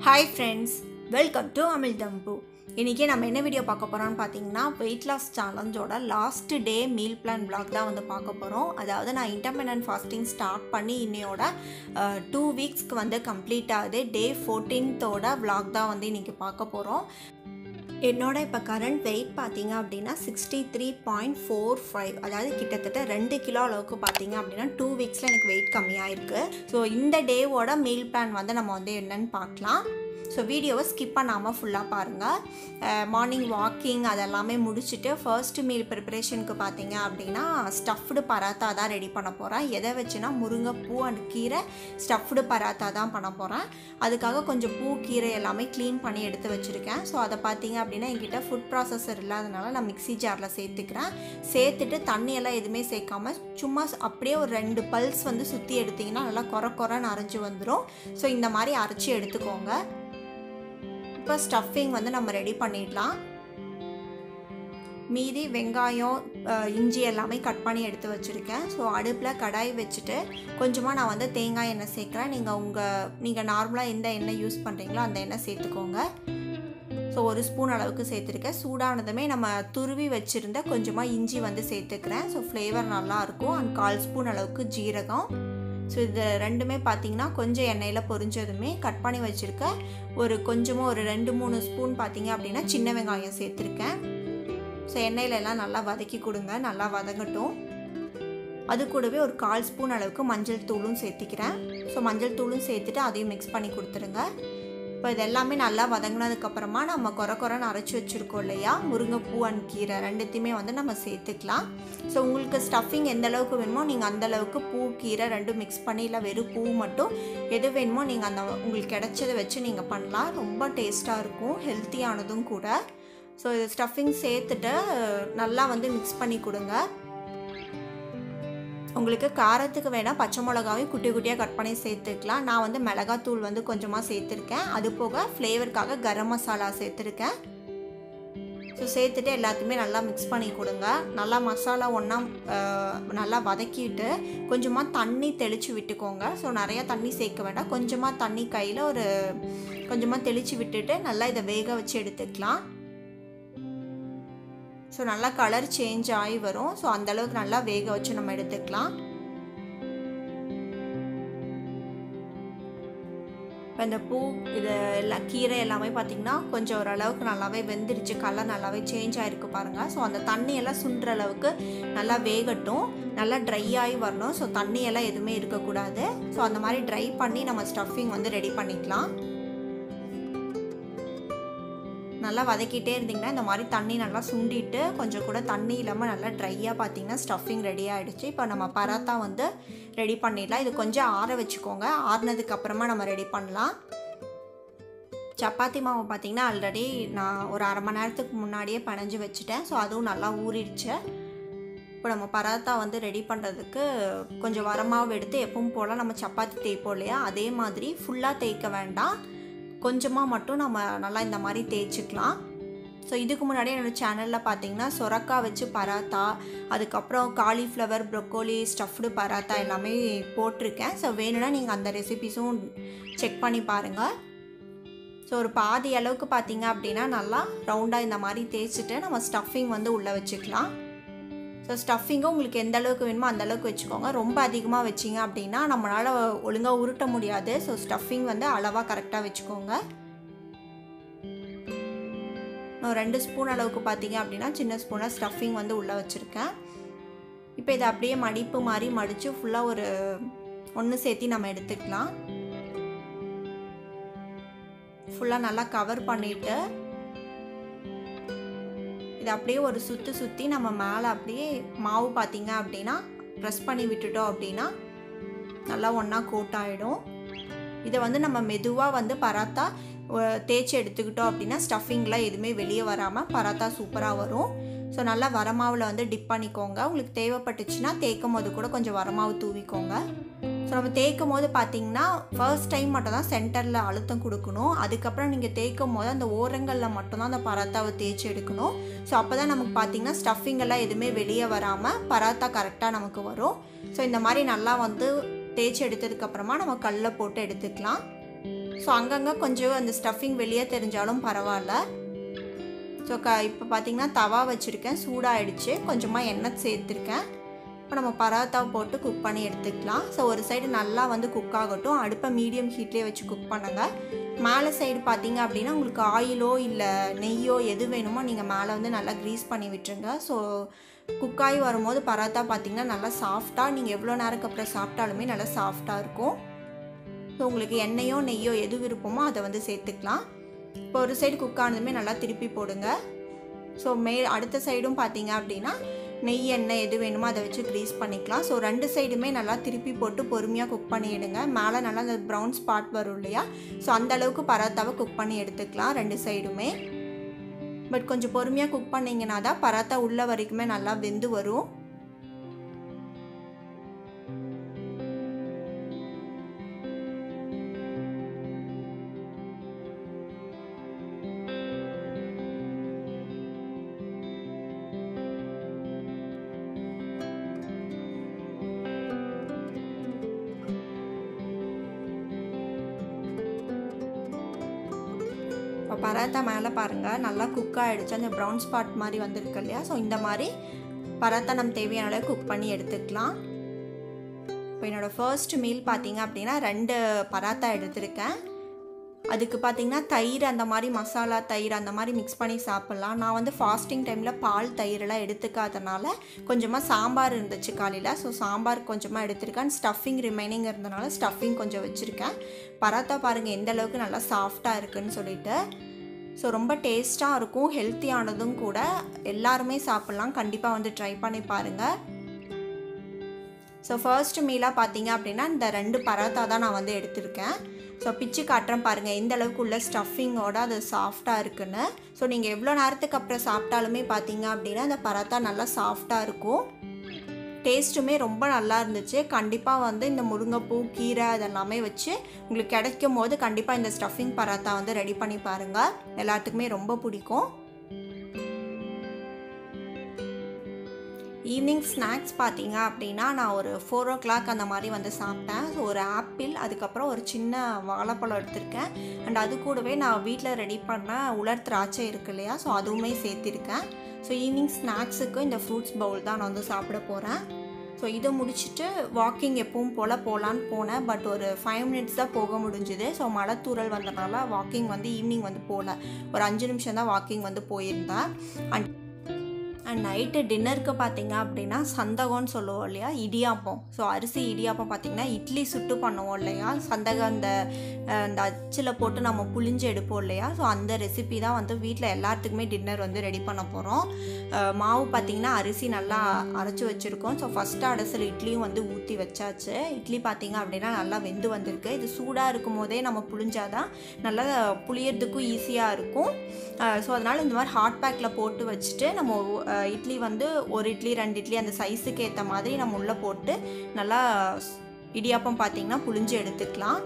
hi friends welcome to Amil Thambu இன்றைக்கி நம்ம என்ன வீடியோ பார்க்க போகிறோம்னு பார்த்தீங்கன்னா வெயிட் லாஸ் சேலஞ்சோட last day meal plan vlog தான் வந்து பார்க்க போகிறோம் அதாவது நான் இன்டர்மீடியன்ட் ஃபாஸ்டிங் ஸ்டார்ட் பண்ணி இன்னையோட டூ வீக்ஸ்க்கு வந்து கம்ப்ளீட் ஆகுது டே ஃபோர்டீன்த்தோட vlog தான் வந்து இன்றைக்கி பார்க்க போகிறோம் என்னோட இப்போ கரண்ட் வெயிட் பார்த்தீங்க அப்படின்னா sixty three point four five அதாவது கிட்டத்தட்ட ரெண்டு கிலோ அளவுக்கு பார்த்தீங்க அப்படின்னா டூ வீக்ஸில் எனக்கு வெயிட் கம்மியாயிருக்கு ஸோ இந்த டேவோட மீல் பிளான் வந்து நம்ம வந்து என்னன்னு பார்க்கலாம் ஸோ வீடியோவை ஸ்கிப் பண்ணாமல் ஃபுல்லாக பாருங்கள் மார்னிங் வாக்கிங் அதெல்லாமே முடிச்சுட்டு ஃபர்ஸ்ட் மீல் ப்ரிப்பரேஷனுக்கு பார்த்தீங்க அப்படின்னா ஸ்டஃப்டு பராத்தா தான் ரெடி பண்ண போகிறேன் எதை வச்சுன்னா முருங்கைப்பூ அண்ட் கீரை ஸ்டஃப்டு பராத்தா தான் பண்ண போகிறேன் அதுக்காக கொஞ்சம் பூ கீரை எல்லாமே க்ளீன் பண்ணி எடுத்து வச்சுருக்கேன் ஸோ அதை பார்த்தீங்க அப்படின்னா என்கிட்ட ஃபுட் ப்ராசஸர் இல்லாதனால நான் மிக்ஸி ஜாரில் சேர்த்துக்கிறேன் சேர்த்துட்டு தண்ணியெல்லாம் எதுவுமே சேர்க்காம சும்மா அப்படியே ஒரு ரெண்டு பல்ஸ் வந்து சுற்றி எடுத்திங்கன்னா நல்லா குறை குறைன்னு அரைஞ்சி வந்துடும் ஸோ இந்த மாதிரி அரைச்சி எடுத்துக்கோங்க இப்போ ஸ்டஃபிங் வந்து நம்ம ரெடி பண்ணிடலாம் மீதி வெங்காயம் அஹ், இஞ்சி எல்லாமே கட் பண்ணி எடுத்து வச்சுருக்கேன் ஸோ அடுப்பில் கடாய் வச்சுட்டு கொஞ்சமாக நான் வந்து தேங்காய் எண்ணெய் சேர்க்குறேன் நீங்கள் உங்கள் நீங்கள் நார்மலாக எந்த எண்ணெய் யூஸ் பண்ணுறீங்களோ அந்த எண்ணெய் சேர்த்துக்கோங்க ஸோ ஒரு ஸ்பூன் அளவுக்கு சேர்த்துருக்கேன் சூடானதுமே நம்ம துருவி வச்சுருந்த கொஞ்சமாக இஞ்சி வந்து சேர்த்துக்கிறேன் ஸோ ஃப்ளேவர் நல்லாயிருக்கும் அண்ட் கால் ஸ்பூன் அளவுக்கு ஜீரகம் ஸோ இது ரெண்டுமே பார்த்தீங்கன்னா கொஞ்சம் எண்ணெயில் பொரிஞ்சதுமே கட் பண்ணி வச்சுருக்க ஒரு கொஞ்சமாக ஒரு ரெண்டு மூணு ஸ்பூன் பார்த்தீங்க அப்படின்னா சின்ன வெங்காயம் சேர்த்துருக்கேன் ஸோ எண்ணெயில எல்லாம் நல்லா வதக்கி கொடுங்க நல்லா வதங்கட்டும் அது கூடவே ஒரு கால் ஸ்பூன் அளவுக்கு மஞ்சள் தூளும் சேர்த்திக்கிறேன் ஸோ மஞ்சள் தூளும் சேர்த்துட்டு அதையும் மிக்ஸ் பண்ணி கொடுத்துருங்க இப்போ இது எல்லாமே நல்லா வதங்கினதுக்கப்புறமா நம்ம குறை குறைன்னு அரைச்சி வச்சுருக்கோம் இல்லையா முருங்கைப்பூ அண்ட் கீரை ரெண்டுத்தையுமே வந்து நம்ம சேர்த்துக்கலாம் ஸோ உங்களுக்கு ஸ்டஃபிங் எந்த அளவுக்கு வேணுமோ நீங்கள் அந்த அளவுக்கு பூ கீரை ரெண்டும் மிக்ஸ் பண்ணி இல்லை வெறும் பூ மட்டும் எது வேணுமோ நீங்கள் அந்த உங்களுக்கு கிடைச்சதை வச்சு நீங்கள் பண்ணலாம் ரொம்ப டேஸ்ட்டாக இருக்கும் ஹெல்த்தியானதும் கூட ஸோ இது ஸ்டஃபிங் சேர்த்துட்டு நல்லா வந்து மிக்ஸ் பண்ணி கொடுங்க உங்களுக்கு காரத்துக்கு வேணால் பச்சை மிளகாவையும் குட்டி குட்டியாக கட் பண்ணி சேர்த்துக்கலாம் நான் வந்து மிளகாத்தூள் வந்து கொஞ்சமாக சேர்த்துருக்கேன் அது போக ஃப்ளேவருக்காக கரம் மசாலா சேர்த்துருக்கேன் ஸோ சேர்த்துட்டு எல்லாத்தையுமே நல்லா மிக்ஸ் பண்ணி கொடுங்க நல்லா மசாலா ஒன்றா நல்லா வதக்கிட்டு கொஞ்சமாக தண்ணி தெளித்து விட்டுக்கோங்க ஸோ நிறையா தண்ணி சேர்க்க வேண்டாம் கொஞ்சமாக தண்ணி கையில் ஒரு கொஞ்சமாக தெளித்து விட்டுட்டு நல்லா இதை வேக வச்சு எடுத்துக்கலாம் ஸோ நல்லா கலர் சேஞ்ச் ஆகி வரும் ஸோ அந்தளவுக்கு நல்லா வேக வச்சு நம்ம எடுத்துக்கலாம் இப்போ இந்த பூ இது எல்லாம் கீரை எல்லாமே பார்த்திங்கன்னா கொஞ்சம் ஓரளவுக்கு நல்லாவே வெந்துருச்சு கலர் நல்லாவே சேஞ்ச் ஆகிருக்கு பாருங்கள் ஸோ அந்த தண்ணியெல்லாம் சுண்டுற அளவுக்கு நல்லா வேகட்டும் நல்லா ட்ரை ஆகி வரணும் ஸோ தண்ணியெல்லாம் எதுவுமே இருக்கக்கூடாது ஸோ அந்த மாதிரி ட்ரை பண்ணி நம்ம ஸ்டஃபிங் வந்து ரெடி பண்ணிக்கலாம் நல்லா வதக்கிட்டே இருந்தீங்கன்னா இந்த மாதிரி தண்ணி நல்லா சுண்டிட்டு கொஞ்சம் கூட தண்ணி இல்லாமல் நல்லா ட்ரையாக பார்த்தீங்கன்னா ஸ்டஃபிங் ரெடி ஆகிடுச்சு இப்போ நம்ம பராத்தா வந்து ரெடி பண்ணிடலாம் இது கொஞ்சம் ஆற வச்சுக்கோங்க ஆறுனதுக்கு அப்புறமா நம்ம ரெடி பண்ணலாம் சப்பாத்தி மாவு பார்த்தீங்கன்னா ஆல்ரெடி நான் ஒரு அரை மணி நேரத்துக்கு முன்னாடியே பனைஞ்சு வச்சுட்டேன் ஸோ அதுவும் நல்லா ஊறிடுச்சு இப்போ நம்ம பராத்தா வந்து ரெடி பண்ணுறதுக்கு கொஞ்சம் வரமாவு எடுத்து எப்பவும் போல் நம்ம சப்பாத்தி தேய்ப்போம் இல்லையா அதே மாதிரி ஃபுல்லாக தேய்க்க வேண்டாம் கொஞ்சமாக மட்டும் நம்ம நல்லா இந்த மாதிரி தேய்ச்சிக்கலாம் ஸோ இதுக்கு முன்னாடி என்னோடய சேனலில் பார்த்தீங்கன்னா சொரக்காய் வச்சு பராத்தா அதுக்கப்புறம் காலிஃப்ளவர் ப்ரொக்கோலி ஸ்டஃப்டு பராத்தா எல்லாமே போட்டிருக்கேன் ஸோ வேணும்னா நீங்கள் அந்த ரெசிபிஸும் செக் பண்ணி பாருங்கள் ஸோ ஒரு பாதி அளவுக்கு பார்த்தீங்க அப்படின்னா நல்லா ரவுண்டாக இந்த மாதிரி தேய்ச்சிட்டு நம்ம ஸ்டஃபிங் வந்து உள்ளே வச்சுக்கலாம் ஸோ ஸ்டஃபிங்கும் உங்களுக்கு எந்த அளவுக்கு வேணுமோ அந்த அளவுக்கு வச்சுக்கோங்க ரொம்ப அதிகமாக வச்சிங்க அப்படின்னா நம்மளால் ஒழுங்காக உருட்ட முடியாது ஸோ ஸ்டஃபிங் வந்து அளவாக கரெக்டாக வச்சுக்கோங்க நான் ரெண்டு ஸ்பூன் அளவுக்கு பார்த்தீங்க அப்படின்னா சின்ன ஸ்பூனாக ஸ்டஃபிங் வந்து உள்ளே வச்சுருக்கேன் இப்போ இதை அப்படியே மடிப்பு மாதிரி மடித்து ஃபுல்லாக ஒரு ஒன்று சேர்த்தி நம்ம எடுத்துக்கலாம் ஃபுல்லாக நல்லா கவர் பண்ணிவிட்டு இதை அப்படியே ஒரு சுற்றி சுற்றி நம்ம மேலே அப்படியே மாவு பார்த்தீங்க அப்படின்னா ப்ரெஸ் பண்ணி விட்டுட்டோம் அப்படின்னா நல்லா ஒன்றா கோட் ஆகிடும் இதை வந்து நம்ம மெதுவாக வந்து பராத்தா தேய்ச்சி எடுத்துக்கிட்டோம் அப்படின்னா ஸ்டஃபிங்லாம் எதுவுமே வெளியே வராமல் பராத்தா சூப்பராக வரும் ஸோ நல்லா வரமாவில் வந்து டிப் பண்ணிக்கோங்க உங்களுக்கு தேவைப்பட்டுச்சுன்னா தேய்க்கும் போது கூட கொஞ்சம் வரமாவு தூவிக்கோங்க ஸோ நம்ம தேய்க்கும் போது பார்த்தீங்கன்னா ஃபர்ஸ்ட் டைம் மட்டும் தான் சென்டரில் அழுத்தம் கொடுக்கணும் அதுக்கப்புறம் நீங்கள் தேய்க்கும் போது அந்த ஓரங்களில் மட்டும்தான் அந்த பராத்தாவை தேய்ச்சி எடுக்கணும் ஸோ அப்போ தான் நமக்கு பார்த்தீங்கன்னா ஸ்டஃபிங் எல்லாம் எதுவுமே வெளியே வராமல் பராத்தா கரெக்டாக நமக்கு வரும் ஸோ இந்த மாதிரி நல்லா வந்து தேய்ச்சி எடுத்ததுக்கப்புறமா நம்ம கல்லில் போட்டு எடுத்துக்கலாம் ஸோ அங்கங்கே கொஞ்சம் அந்த ஸ்டஃபிங் வெளியே தெரிஞ்சாலும் பரவாயில்ல ஸோ க இப்போ பார்த்தீங்கன்னா தவா வச்சுருக்கேன் சூடாகிடுச்சு கொஞ்சமாக எண்ணெய் சேர்த்துருக்கேன் இப்போ நம்ம பராத்தா போட்டு குக் பண்ணி எடுத்துக்கலாம் ஸோ ஒரு சைடு நல்லா வந்து குக் ஆகட்டும் அடுப்பை மீடியம் ஹீட்லேயே வச்சு குக் பண்ணுங்கள் மேலே சைடு பார்த்தீங்க அப்படின்னா உங்களுக்கு ஆயிலோ இல்லை நெய்யோ எது வேணுமோ நீங்கள் மேலே வந்து நல்லா க்ரீஸ் பண்ணி விட்டுருங்க ஸோ குக்காகி வரும்போது பராத்தா பார்த்தீங்கன்னா நல்லா சாஃப்டாக நீங்கள் எவ்வளோ நேரத்துக்கு அப்புறம் சாப்பிட்டாலுமே நல்லா சாஃப்டாக இருக்கும் ஸோ உங்களுக்கு எண்ணெயோ நெய்யோ எது விருப்பமோ அதை வந்து சேர்த்துக்கலாம் இப்போ ஒரு சைடு குக் ஆனதுமே நல்லா திருப்பி போடுங்க ஸோ மே அடுத்த சைடும் பார்த்தீங்க அப்படின்னா நெய் எண்ணெய் எது வேணுமோ அதை வச்சு க்ரீஸ் பண்ணிக்கலாம் ஸோ ரெண்டு சைடுமே நல்லா திருப்பி போட்டு பொறுமையாக குக் பண்ணிவிடுங்க மேலே நல்லா அந்த ப்ரௌன் ஸ்பாட் வரும் இல்லையா ஸோ அந்த அளவுக்கு பராத்தாவை குக் பண்ணி எடுத்துக்கலாம் ரெண்டு சைடுமே பட் கொஞ்சம் பொறுமையாக குக் பண்ணிங்கன்னா தான் பராத்தா உள்ள வரைக்குமே நல்லா வெந்து வரும் இப்போ பராத்தா மேலே பாருங்கள் நல்லா குக் ஆகிடுச்சு அந்த ப்ரௌன் ஸ்பாட் மாதிரி வந்திருக்கு இல்லையா ஸோ இந்த மாதிரி பராத்தா நம்ம தேவையான அளவு குக் பண்ணி எடுத்துக்கலாம் இப்போ என்னோடய ஃபர்ஸ்ட் மீல் பார்த்தீங்க அப்படின்னா ரெண்டு பராத்தா எடுத்திருக்கேன் அதுக்கு பார்த்தீங்கன்னா தயிர் அந்த மாதிரி மசாலா தயிர் அந்த மாதிரி மிக்ஸ் பண்ணி சாப்பிட்லாம் நான் வந்து ஃபாஸ்டிங் டைமில் பால் தயிரெல்லாம் எடுத்துக்காதனால கொஞ்சமாக சாம்பார் இருந்துச்சு காலையில் ஸோ சாம்பார் கொஞ்சமாக எடுத்திருக்கேன் ஸ்டஃபிங் ரிமைனிங் இருந்தனால ஸ்டஃபிங் கொஞ்சம் வச்சுருக்கேன் பராத்தா பாருங்கள் எந்த அளவுக்கு நல்லா சாஃப்டாக இருக்குன்னு சொல்லிட்டு ஸோ ரொம்ப டேஸ்ட்டாக இருக்கும் ஹெல்த்தியானதும் கூட எல்லாருமே சாப்பிட்லாம் கண்டிப்பாக வந்து ட்ரை பண்ணி பாருங்கள் ஸோ ஃபர்ஸ்ட் மீலாக பார்த்தீங்க அப்படின்னா இந்த ரெண்டு பராத்தா தான் நான் வந்து எடுத்திருக்கேன் ஸோ பிச்சு காட்டுறேன் பாருங்கள் எந்த அளவுக்கு உள்ள ஸ்டஃபிங்கோட அது சாஃப்டாக இருக்குன்னு ஸோ நீங்கள் எவ்வளோ நேரத்துக்கு அப்புறம் சாப்பிட்டாலுமே பார்த்தீங்க அப்படின்னா அந்த பராத்தா நல்லா சாஃப்டாக இருக்கும் டேஸ்ட்டுமே ரொம்ப நல்லா இருந்துச்சு கண்டிப்பாக வந்து இந்த முருங்கைப்பூ கீரை அதெல்லாமே வச்சு உங்களுக்கு கிடைக்கும் போது கண்டிப்பாக இந்த ஸ்டஃபிங் பராத்தா வந்து ரெடி பண்ணி பாருங்கள் எல்லாத்துக்குமே ரொம்ப பிடிக்கும் ஈவினிங் ஸ்நாக்ஸ் பார்த்தீங்க அப்படின்னா நான் ஒரு ஃபோர் ஓ கிளாக் அந்த மாதிரி வந்து சாப்பிட்டேன் ஸோ ஒரு ஆப்பிள் அதுக்கப்புறம் ஒரு சின்ன வாழைப்பழம் எடுத்திருக்கேன் அண்ட் அது கூடவே நான் வீட்டில் ரெடி பண்ண உலர் திராட்சை இருக்கு இல்லையா ஸோ அதுவுமே சேர்த்திருக்கேன் ஸோ ஈவினிங் ஸ்நாக்ஸுக்கு இந்த ஃப்ரூட்ஸ் பவுல் தான் நான் வந்து சாப்பிட போகிறேன் ஸோ இதை முடிச்சுட்டு வாக்கிங் எப்பவும் போல் போகலான்னு போனேன் பட் ஒரு ஃபைவ் மினிட்ஸ் தான் போக முடிஞ்சுது ஸோ மழை தூரல் வந்தனால வாக்கிங் வந்து ஈவினிங் வந்து போகல ஒரு அஞ்சு நிமிஷம் தான் வாக்கிங் வந்து போயிருந்தேன் அண்ட் அண்ட் நைட்டு டின்னருக்கு பார்த்தீங்க அப்படின்னா சந்தகம்னு சொல்லுவோம் இல்லையா இடியாப்பம் ஸோ அரிசி இடியாப்பம் பார்த்தீங்கன்னா இட்லி சுட்டு பண்ணுவோம் இல்லையா சந்தகம் அந்த அந்த அச்சில் போட்டு நம்ம புளிஞ்சு எடுப்போம் இல்லையா ஸோ அந்த ரெசிபி தான் வந்து வீட்டில் எல்லாத்துக்குமே டின்னர் வந்து ரெடி பண்ண போகிறோம் மாவு பார்த்தீங்கன்னா அரிசி நல்லா அரைச்சி வச்சுருக்கோம் ஸோ ஃபஸ்ட்டு அடசல் இட்லியும் வந்து ஊற்றி வச்சாச்சு இட்லி பார்த்தீங்க அப்படின்னா நல்லா வெந்து வந்திருக்கு இது சூடாக இருக்கும் போதே நம்ம புளிஞ்சாதான் நல்லா புளியறதுக்கும் ஈஸியாக இருக்கும் ஸோ அதனால் இந்த மாதிரி ஹாட் பேக்கில் போட்டு வச்சுட்டு நம்ம இட்லி வந்து ஒரு இட்லி ரெண்டு இட்லி அந்த சைஸுக்கு ஏற்ற மாதிரி நம்ம உள்ளே போட்டு நல்லா இடியாப்பம் பார்த்திங்கன்னா புளிஞ்சு எடுத்துக்கலாம்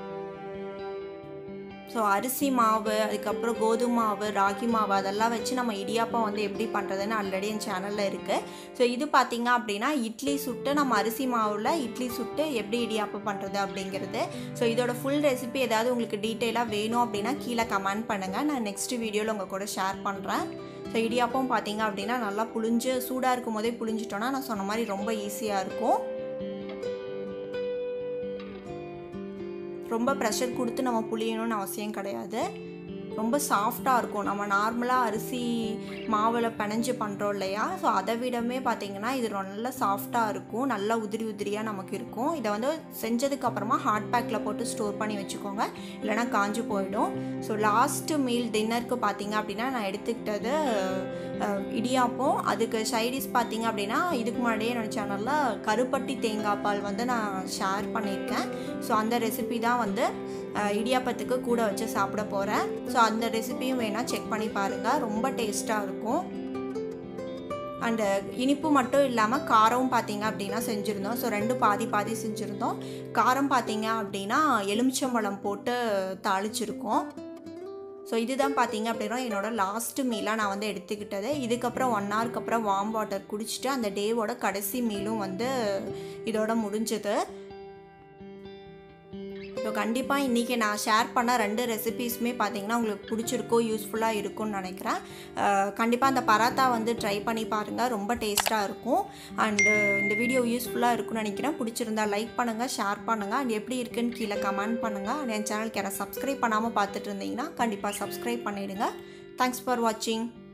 ஸோ அரிசி மாவு அதுக்கப்புறம் கோதுமை மாவு ராகி மாவு அதெல்லாம் வச்சு நம்ம இடியாப்பம் வந்து எப்படி பண்ணுறதுன்னு ஆல்ரெடி என் சேனலில் இருக்குது ஸோ இது பார்த்திங்க அப்படின்னா இட்லி சுட்டு நம்ம அரிசி மாவில் இட்லி சுட்டு எப்படி இடியாப்பம் பண்ணுறது அப்படிங்கிறது ஸோ இதோட ஃபுல் ரெசிபி ஏதாவது உங்களுக்கு டீட்டெயிலாக வேணும் அப்படின்னா கீழே கமெண்ட் பண்ணுங்கள் நான் நெக்ஸ்ட் வீடியோவில் உங்கள் கூட ஷேர் பண்ணுறேன் ஸோ இடியாப்பம் பார்த்தீங்க அப்படின்னா நல்லா புளிஞ்சு சூடாக இருக்கும் போதே புளிஞ்சிட்டோன்னா நான் சொன்ன மாதிரி ரொம்ப ஈஸியாக இருக்கும் ரொம்ப ப்ரெஷர் கொடுத்து நம்ம புளியணும்னு அவசியம் கிடையாது ரொம்ப சாஃப்டாக இருக்கும் நம்ம நார்மலாக அரிசி மாவில் பிணைஞ்சு பண்ணுறோம் இல்லையா ஸோ அதை விடமே பார்த்திங்கன்னா இது நல்லா சாஃப்டாக இருக்கும் நல்லா உதிரி உதிரியாக நமக்கு இருக்கும் இதை வந்து செஞ்சதுக்கப்புறமா ஹாட் பேக்கில் போட்டு ஸ்டோர் பண்ணி வச்சுக்கோங்க இல்லைனா காஞ்சு போயிடும் ஸோ லாஸ்ட்டு மீல் டின்னருக்கு பார்த்தீங்க அப்படின்னா நான் எடுத்துக்கிட்டது இடியாப்பம் அதுக்கு சைடிஸ் பார்த்தீங்க அப்படின்னா இதுக்கு முன்னாடியே என்னோடய சேனலில் கருப்பட்டி தேங்காய் பால் வந்து நான் ஷேர் பண்ணியிருக்கேன் ஸோ அந்த ரெசிபி தான் வந்து இடியாப்பத்துக்கு கூட வச்சு சாப்பிட போகிறேன் ஸோ அந்த ரெசிபியும் வேணால் செக் பண்ணி பாருங்கள் ரொம்ப டேஸ்ட்டாக இருக்கும் அண்டு இனிப்பு மட்டும் இல்லாமல் காரம் பார்த்தீங்க அப்படின்னா செஞ்சுருந்தோம் ஸோ ரெண்டு பாதி பாதி செஞ்சுருந்தோம் காரம் பார்த்தீங்க அப்படின்னா எலுமிச்சம்பழம் போட்டு தாளிச்சிருக்கோம் ஸோ இதுதான் பார்த்தீங்க அப்படின்னா என்னோடய லாஸ்ட்டு மீலாக நான் வந்து எடுத்துக்கிட்டது இதுக்கப்புறம் ஒன் ஹவருக்கு அப்புறம் வார்ம் வாட்டர் குடிச்சிட்டு அந்த டேவோட கடைசி மீலும் வந்து இதோட முடிஞ்சது ஸோ ஸோ கண்டிப்பாக இன்றைக்கி நான் ஷேர் பண்ண ரெண்டு ரெசிபீஸுமே பார்த்தீங்கன்னா உங்களுக்கு பிடிச்சிருக்கோ யூஸ்ஃபுல்லாக இருக்கும்னு நினைக்கிறேன் கண்டிப்பாக அந்த பராத்தா வந்து ட்ரை பண்ணி பாருங்கள் ரொம்ப டேஸ்ட்டாக இருக்கும் அண்டு இந்த வீடியோ யூஸ்ஃபுல்லாக இருக்கும்னு நினைக்கிறேன் பிடிச்சிருந்தா லைக் பண்ணுங்கள் ஷேர் பண்ணுங்கள் அண்ட் எப்படி இருக்குன்னு கீழே கமெண்ட் பண்ணுங்கள் அண்ட் என் சேனலுக்கு யாரை சப்ஸ்கிரைப் பண்ணாமல் பார்த்துட்டு இருந்தீங்கன்னா கண்டிப்பாக சப்ஸ்கிரைப் பண்ணிவிடுங்க தேங்க்ஸ் ஃபார் வாட்சிங்